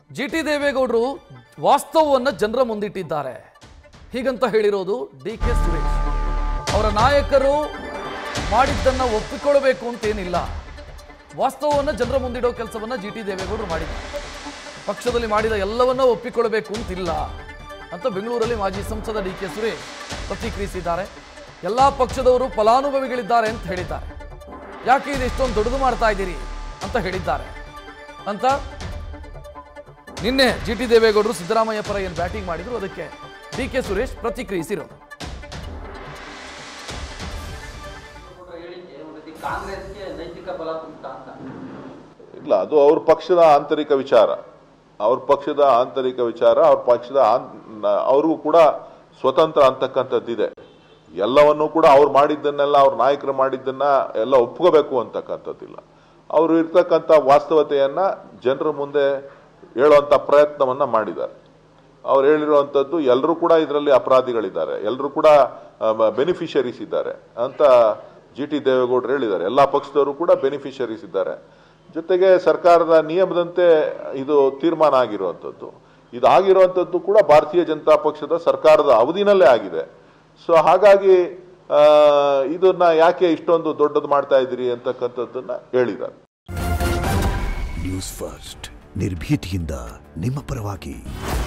G T ದೇವೇಗೌಡರು ವಾಸ್ತವವನ್ನು ಜನರ ಮುಂದಿಟ್ಟಿದ್ದಾರೆ ಹೀಗಂತ ಹೇಳಿರೋದು ಡಿ ಕೆ ಸುರೇಶ್ ಅವರ ನಾಯಕರು ಮಾಡಿದ್ದನ್ನ ಒಪ್ಪಿಕೊಳ್ಳಬೇಕು ಅಂತೇನಿಲ್ಲ ವಾಸ್ತವವನ್ನು ಜನರ ಮುಂದಿಡೋ ಕೆಲಸವನ್ನ ಜಿ ಟಿ ದೇವೇಗೌಡರು ಮಾಡಿದ್ದಾರೆ ಪಕ್ಷದಲ್ಲಿ ಮಾಡಿದ ಎಲ್ಲವನ್ನ ಒಪ್ಪಿಕೊಳ್ಳಬೇಕು ಅಂತಿಲ್ಲ ಅಂತ ಬೆಂಗಳೂರಲ್ಲಿ ಮಾಜಿ ಸಂಸದ ಡಿ ಕೆ ಸುರೇಶ್ ಪ್ರತಿಕ್ರಿಯಿಸಿದ್ದಾರೆ ಎಲ್ಲಾ ಪಕ್ಷದವರು ಫಲಾನುಭವಿಗಳಿದ್ದಾರೆ ಅಂತ ಹೇಳಿದ್ದಾರೆ ಯಾಕೆ ಇದು ಇಷ್ಟೊಂದು ದೊಡ್ಡದು ಮಾಡ್ತಾ ಇದ್ದೀರಿ ಅಂತ ಹೇಳಿದ್ದಾರೆ ಅಂತ ನಿನ್ನೆ ಜಿ ಟಿ ದೇವೇಗೌಡರು ಸಿದ್ದರಾಮಯ್ಯ ಪರ ಏನು ಬ್ಯಾಟಿಂಗ್ ಮಾಡಿದ್ರು ಅದಕ್ಕೆ ಡಿ ಕೆ ಸುರೇಶ್ ಪ್ರತಿಕ್ರಿಯಿಸಿರೋದು ಹೇಳಿಕೆ ಒಂದು ರೀತಿ ಕಾಂಗ್ರೆಸ್ಗೆ ನೈತಿಕ ಬಲ ತುಂಬ್ತಾ ಅಂತ ಇಲ್ಲ ಅದು ಅವ್ರ ಪಕ್ಷದ ಆಂತರಿಕ ವಿಚಾರ ಅವ್ರ ಪಕ್ಷದ ಆಂತರಿಕ ವಿಚಾರ ಅವ್ರ ಪಕ್ಷದ ಆನ್- ನ- ಅವ್ರಿಗೂ ಕೂಡ ಸ್ವತಂತ್ರ ಅಂತಕ್ಕಂಥದ್ದಿದೆ ಎಲ್ಲವನ್ನೂ ಕೂಡ ಅವ್ರು ಮಾಡಿದ್ದನ್ನೆಲ್ಲ ಅವ್ರ ನಾಯಕರು ಮಾಡಿದ್ದನ್ನ ಎಲ್ಲ ಒಪ್ಕೋಬೇಕು ಅಂತಕ್ಕಂಥದ್ದಿಲ್ಲ ಅವರು ಇರ್ತಕ್ಕಂಥ ವಾಸ್ತವತೆಯನ್ನ ಜನರ ಮುಂದೆ ಹೇಳುವಂಥ ಪ್ರಯತ್ನವನ್ನ ಮಾಡಿದ್ದಾರೆ ಅವ್ರು ಹೇಳಿರುವಂಥದ್ದು ಎಲ್ಲರೂ ಕೂಡ ಇದರಲ್ಲಿ ಅಪರಾಧಿಗಳಿದ್ದಾರೆ ಎಲ್ಲರೂ ಕೂಡ ಬೆನಿಫಿಷರೀಸ್ ಇದ್ದಾರೆ ಅಂತ ಜಿ ಟಿ ದೇವೇಗೌಡರು ಹೇಳಿದ್ದಾರೆ ಎಲ್ಲ ಪಕ್ಷದವರು ಕೂಡ ಬೆನಿಫಿಷರೀಸ್ ಇದ್ದಾರೆ ಜೊತೆಗೆ ಸರ್ಕಾರದ ನಿಯಮದಂತೆ ಇದು ತೀರ್ಮಾನ ಆಗಿರುವಂಥದ್ದು ಇದಾಗಿರುವಂಥದ್ದು ಕೂಡ ಭಾರತೀಯ ಜನತಾ ಪಕ್ಷದ ಸರ್ಕಾರದ ಅವಧಿನಲ್ಲೇ ಆಗಿದೆ ಸೊ ಹಾಗಾಗಿ ಆ, ಇದನ್ನ ಯಾಕೆ ಇಷ್ಟೊಂದು ದೊಡ್ಡದು ಮಾಡ್ತಾ ಇದ್ದೀರಿ ಅಂತಕ್ಕಂಥದ್ದನ್ನ ಹೇಳಿದ್ದಾರೆ ನ್ಯೂಸ್ ಫಸ್ಟ್ ನಿರ್ಭೀತಿಯಿಂದ ನಿಮ್ಮ ಪರವಾಗಿ